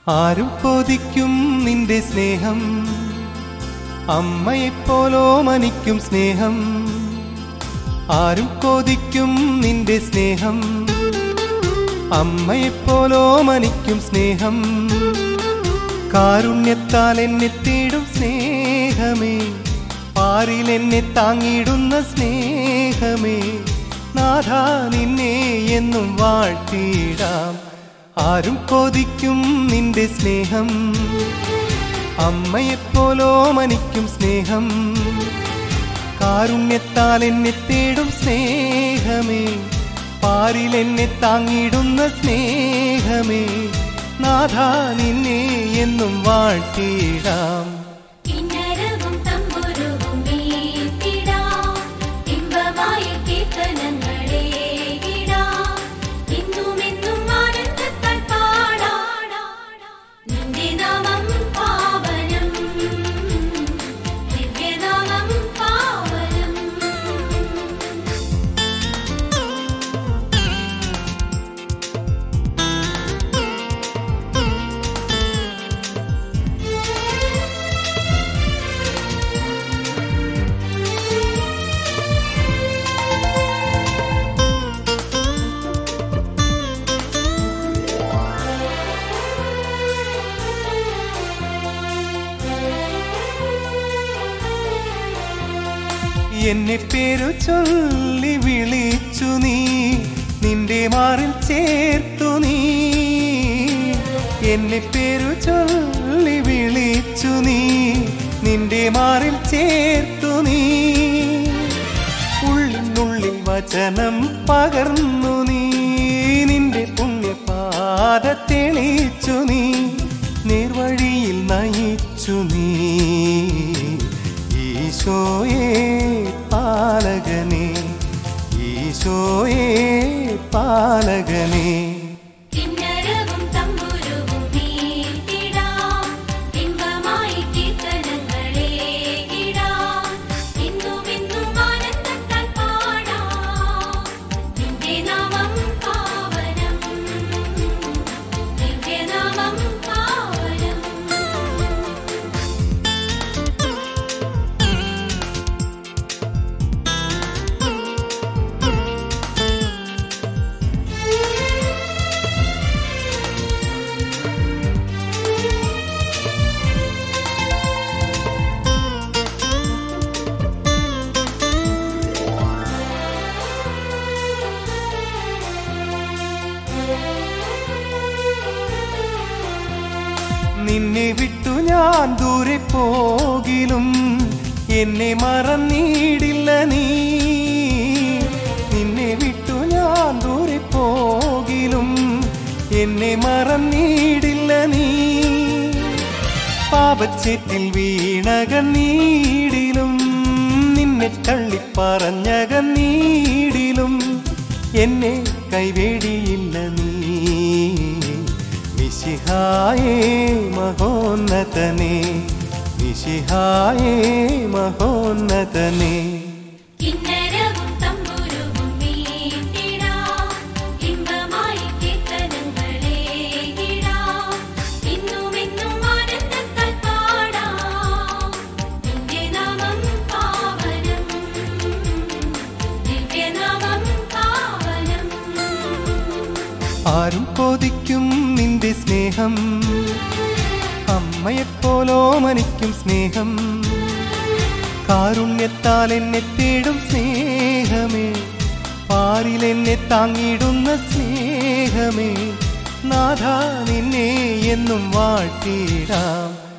ആരും കൊതിക്കും നിന്റെ സ്നേഹം അമ്മയെപ്പോലോ മനിക്കും സ്നേഹം ആരും കൊതിക്കും നിന്റെ സ്നേഹം അമ്മയെപ്പോലോ മനിക്കും സ്നേഹം കാരുണ്യത്താൽ എന്നെ തേടും സ്നേഹമേ പാരിൽ എന്നെ താങ്ങിയിടുന്ന സ്നേഹമേ നാഥ നിന്നെ എന്നും വാഴ്ത്തിയിടാം ആരും കൊതിക്കും നിന്റെ സ്നേഹം അമ്മയെപ്പോലോ മനിക്കും സ്നേഹം കാരുണ്യത്താൽ എന്നെ തേടും സ്നേഹമേ പാരിൽ എന്നെ താങ്ങിയിടുന്ന സ്നേഹമേ നാഥ നിന്നെ എന്നും വാഴ്ത്തിയിടാം കിന്നരവും തമ്പുരുവും മീട്ടിടാം ഇമ്പമായ കീർത്തനങ്ങളേകിടാം ഇന്നുമെന്നും ആനന്ദത്താൽ പാടാം നിന്റെ നാമം പാവനം ദിവ്യനാമം പാവനം എന്നെ പേരു ചൊല്ലി വിളിച്ചു നീ നിന്റെ മാറിൽ ചേർത്തു നീ എന്നെ പേരു ചൊല്ലി വിളിച്ചു നീ നിന്റെ മാറിൽ ചേർത്തു നീ ഉള്ളിനുള്ളിൽ വചനം പകർന്നു നീ നിന്റെ പുണ്യപാത തെളിച്ചു നീ നേർവഴിയിൽ നയിച്ചു നീ ഈശോയെ പാലകനെ ഈശോയെ പാലകനെ കിന്നരവും തമ്പുരുവും മീട്ടിടാം ഇമ്പമായി കീർത്തനങ്ങളേകിടാം ഇന്നുമെന്നും ആനന്ദത്താൽ പാടാം നിന്റെ നാമം പാവനം ദിവ്യനാമം പാവനം നിന്നെ വിട്ടു ഞാൻ ദൂരെ പോകിലും എന്നെ മറന്നിടില്ല നീ നിന്നെ വിട്ടു ഞാൻ ദൂരെ പോകിലും എന്നെ മറന്നിടില്ല നീ പാപച്ചേറ്റിൽ വീണകന്നീടിലും നിന്നെ തള്ളിപ്പറഞ്ഞകന്നീടിലും എന്നെ കൈവേടിയില്ല നീ മിശിഹായേ മഹോന്നതനെ മിശിഹായേ മഹോന്നതനെ കിന്നരവും തമ്പുരുവും മീട്ടിടാം ഇമ്പമായി കീർത്തനങ്ങളേകിടാം ഇന്നുമെന്നും ആനന്ദത്താൽ പാടാം നിന്റെ നാമം പാവനം ദിവ്യനാമം പാവനം ആരും കൊതിക്കും നിന്റെ സ്നേഹം അമ്മയെപ്പോലോ മനിക്കും സ്നേഹം കാരുണ്യത്താൽ എന്നെ തേടും സ്നേഹമേ പാരിൽ എന്നെ താങ്ങിയിടുന്ന സ്നേഹമേ നാഥ നിന്നെ എന്നും വാഴ്ത്തിയിടാം